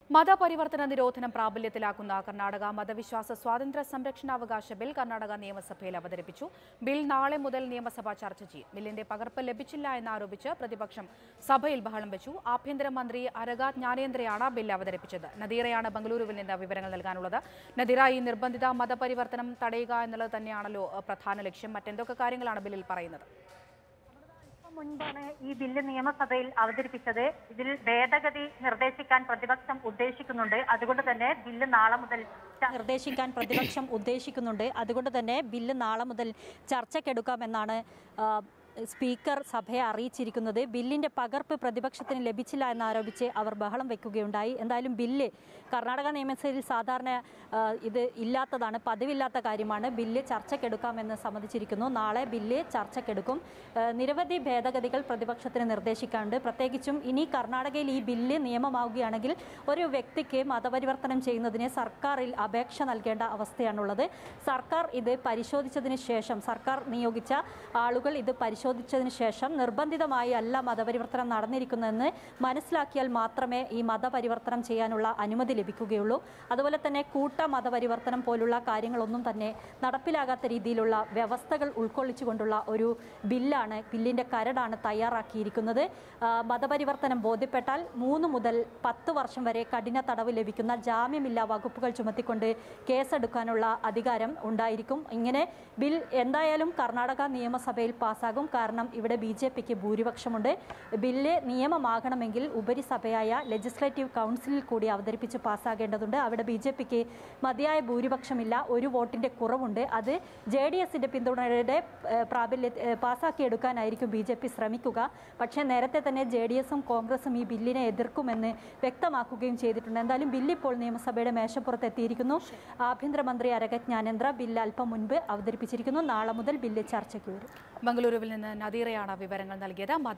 മതപരിവർത്തന നിരോധനം പ്രാബല്യത്തിലാക്കുന്ന കർണാടക മതവിശ്വാസ സ്വാതന്ത്ര്യ സംരക്ഷണാവകാശ ബിൽ കർണാടക നിയമസഭയിൽ അവതരിപ്പിച്ചു ബിൽ നാളെ മുതൽ നിയമസഭ ചർച്ച ചെയ്യും ബില്ലിന്റെ പകർപ്പ് ലഭിച്ചില്ല എന്നാരോപിച്ച് പ്രതിപക്ഷം സഭയിൽ ബഹളം വെച്ചു ആഭ്യന്തരമന്ത്രി അരഗ ജ്ഞാനേന്ദ്രയാണ് ബിൽ അവതരിപ്പിച്ചത് നദീറയാണ് ബംഗളൂരുവിൽ നിന്ന് വിവരങ്ങൾ നൽകാനുള്ളത് നദീറ ഈ നിർബന്ധിത മതപരിവർത്തനം തടയുക എന്നുള്ളത് തന്നെയാണല്ലോ അഹ്, പ്രധാന ലക്ഷ്യം മറ്റെന്തൊക്കെ കാര്യങ്ങളാണ് ബില്ലിൽ പറയുന്നത് അല്പം മുൻപാണ് ഈ ബില്ല് നിയമസഭയിൽ അവതരിപ്പിച്ചത് ഇതിൽ ഭേദഗതി നിർദ്ദേശിക്കാൻ പ്രതിപക്ഷം ഉദ്ദേശിക്കുന്നുണ്ട് അതുകൊണ്ട് തന്നെ ബില്ല് നാളെ മുതൽ ച- നിർദ്ദേശിക്കാൻ പ്രതിപക്ഷം ഉദ്ദേശിക്കുന്നുണ്ട് അതുകൊണ്ട് തന്നെ ബില്ല് നാളെ മുതൽ ചർച്ചയ്ക്കെടുക്കാമെന്നാണ് ആ, സ്പീക്കർ സഭയെ അറിയിച്ചിരിക്കുന്നത് ബില്ലിന്റെ പകർപ്പ് പ്രതിപക്ഷത്തിന് ലഭിച്ചില്ല എന്നാരോപിച്ച് അവർ ബഹളം വെക്കുകയുണ്ടായി എന്തായാലും ബില്ല് കർണാടക നിയമസഭയിൽ സാധാരണ ആ, ഇത് ഇല്ലാത്തതാണ് പതിവില്ലാത്ത കാര്യമാണ് ബില്ല് ചർച്ചയ്ക്കെടുക്കാമെന്ന് സമ്മതിച്ചിരിക്കുന്നു നാളെ ബില്ല് ചർച്ചയ്ക്കെടുക്കും ആ, നിരവധി ഭേദഗതികൾ പ്രതിപക്ഷത്തിന് നിർദ്ദേശിക്കാനുണ്ട് പ്രത്യേകിച്ചും ഇനി കർണാടകയിൽ ഈ ബില്ല് നിയമമാവുകയാണെങ്കിൽ ഒരു വ്യക്തിക്ക് മതപരിവർത്തനം ചെയ്യുന്നതിന് സർക്കാരിൽ അപേക്ഷ നൽകേണ്ട അവസ്ഥയാണുള്ളത് സർക്കാർ ഇത് പരിശോധിച്ചതിന് ശേഷം സർക്കാർ നിയോഗിച്ച ആളുകൾ ഇത് പരിശോധിച്ചതിന് ശേഷം നിർബന്ധിതമായി അല്ല മതപരിവർത്തനം നടന്നിരിക്കുന്നതെന്ന് മനസ്സിലാക്കിയാൽ മാത്രമേ ഈ മതപരിവർത്തനം ചെയ്യാനുള്ള അനുമതി ലഭിക്കുകയുള്ളൂ അതുപോലെ തന്നെ കൂട്ട മതപരിവർത്തനം പോലുള്ള കാര്യങ്ങളൊന്നും തന്നെ നടപ്പിലാകാത്ത രീതിയിലുള്ള വ്യവസ്ഥകൾ ഉൾക്കൊള്ളിച്ചുകൊണ്ടുള്ള ഒരു ബില്ലാണ് ബില്ലിന്റെ കരടാണ് തയ്യാറാക്കിയിരിക്കുന്നത് ആ, മതപരിവർത്തനം ബോധ്യപ്പെട്ടാൽ മൂന്ന് മുതൽ പത്ത് വർഷം വരെ കഠിന തടവ് ലഭിക്കുന്ന ജാമ്യമില്ലാ വകുപ്പുകൾ ചുമത്തിക്കൊണ്ട് കേസെടുക്കാനുള്ള അധികാരം ഉണ്ടായിരിക്കും ഇങ്ങനെ ബിൽ എന്തായാലും കർണാടക നിയമസഭയിൽ പാസ്സാകും കാരണം ഇവിടെ ബി ജെ പിക്ക് ഭൂരിപക്ഷമുണ്ട് ബില്ല് നിയമമാകണമെങ്കിൽ ഉപരിസഭയായ ലെജിസ്ലേറ്റീവ് കൗൺസിലിൽ കൂടി അവതരിപ്പിച്ച് പാസ്സാകേണ്ടതുണ്ട് അവിടെ ബി ജെ പിക്ക് മതിയായ ഭൂരിപക്ഷമില്ല ഒരു വോട്ടിന്റെ കുറവുണ്ട് അത് ജെ ഡി എസിന്റെ പിന്തുണയുടെ ഏഹ്, പ്രാബല്യ ഏഹ്, പാസ്സാക്കിയെടുക്കാനായിരിക്കും ബി ജെ പി ശ്രമിക്കുക പക്ഷേ നേരത്തെ തന്നെ ജെ ഡി എസും കോൺഗ്രസും ഈ ബില്ലിനെ എതിർക്കുമെന്ന് വ്യക്തമാക്കുകയും ചെയ്തിട്ടുണ്ട് എന്തായാലും ബില്ല് ഇപ്പോൾ നിയമസഭയുടെ മേശപ്പുറത്ത് എത്തിയിരിക്കുന്നു ആഭ്യന്തരമന്ത്രി അരക ജ്ഞാനേന്ദ്ര ബില്ല് അല്പം മുൻപ് അവതരിപ്പിച്ചിരിക്കുന്നു നാളെ മുതൽ ബില്ല് ചർച്ചയ്ക്ക് വരും ബംഗളൂരുവിൽ നിന്ന് നദീറയാണ് വിവരങ്ങൾ നൽകിയത്